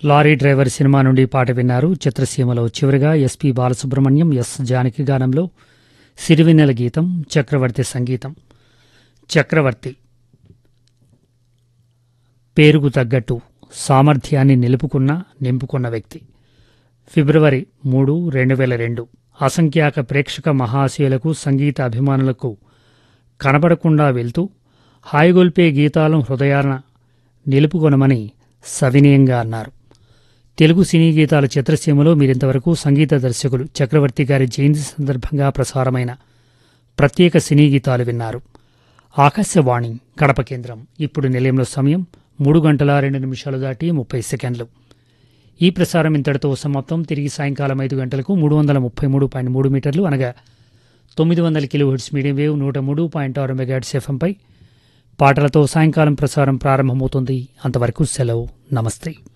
lorry driver cinema నుండి పాట విన్నారు చిత్రసీమలో చివరిగా ఎస్పి బాలసుబ్రహ్మణ్యం ఎస్ జానకి గానంలో సిరివెన్నెల గీతం చక్రవర్తి సంగీతం చక్రవర్తి పేరుకు తగ్గట్టు సామర్థ్యాన్ని నిలుపుకున్న నింపుకున్న వ్యక్తి ఫిబ్రవరి మూడు రెండు వేల రెండు అసంఖ్యాక ప్రేక్షక మహాశయులకు సంగీత అభిమానులకు కనబడకుండా వెళ్తూ హాయిగొల్పే గీతాలను హృదయాన నిలుపుకొనమని సవినయంగా అన్నారు తెలుగు సినీ గీతాల చిత్రసీమలో మీరింతవరకు సంగీత దర్శకులు చక్రవర్తి గారి జయంతి సందర్భంగా ప్రసారమైన ప్రత్యేక సినీ గీతాలు విన్నారు ఆకాశవాణి కడప కేంద్రం ఇప్పుడు నిలయంలో సమయం మూడు గంటల రెండు నిమిషాలు దాటి ముప్పై సెకండ్లు ఈ ప్రసారం ఇంతటితో సమాప్తం తిరిగి సాయంకాలం ఐదు గంటలకు మూడు వందల ముప్పై మూడు పాయింట్ మూడు మీటర్లు అనగా తొమ్మిది వందల కిలో హెడ్స్ మీడియం వేవ్ నూట మూడు పాయింట్ ఆరు మెగాహెడ్స్ ఎఫ్ఎంపై పాటలతో సాయంకాలం ప్రసారం ప్రారంభమవుతుంది అంతవరకు సెలవు నమస్తే